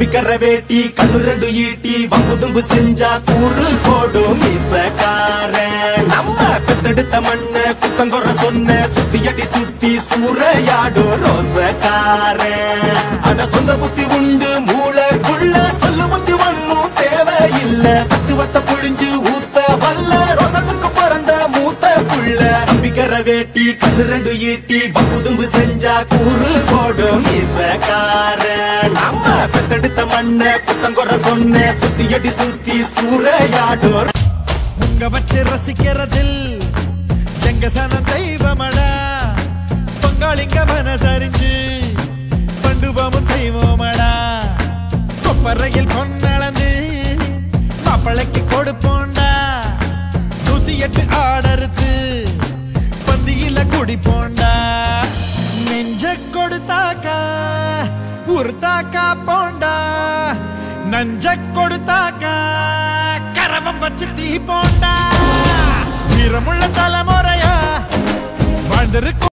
கம்பிக்கர வேட்டி கண்ணு ரெண்டு ஈட்டி வம்புதும்பு செஞ்சா கூறு போடும் மீசக்காரன் நம்ம பெத்தெடுத்த மண்ணு குத்தங்குற சொன்ன சுத்தி அடி சுத்தி சூறையாடும் ரோசக்காரன் அட சொந்த புத்தி உண்டு மூளைக்குள்ள சொல்லு புத்தி ஒண்ணும் தேவையில்ல தத்துவத்தை புழிஞ்சு ஊத்த வல்ல ரோசத்துக்கு பிறந்த மூத்த புள்ள நம்பிக்கிற வேட்டி கண்ணு ரெண்டு ஈட்டி பகுதும்பு செஞ்சா கூறு போடும் மீசக்காரன் நம்ம பெத்தெடுத்த மண்ண குத்தங்குற சொன்ன சுத்தி அடி சுத்தி சூறையாடும் உங்க வச்சு ரசிக்கிறதில் எங்க சனம் தெய்வமடா பங்காளிங்க மனசறிஞ்சு பண்டுவமும் செய்வோமடா கொப்பரையில் பொன்னளந்து மாப்பிளைக்கு கொடுப்போண்டா நூத்தி எட்டு ஆடறுத்து பந்தியில குடிப்போண்டா நெஞ்ச கொடுத்தாக்கா உருத்தாக்கா போண்டா நஞ்ச கொடுத்தாக்கா கரவம் வச்சு தீ போண்டா வீரமுள்ள தலைமுறையா வாழ்ந்திருக்கும்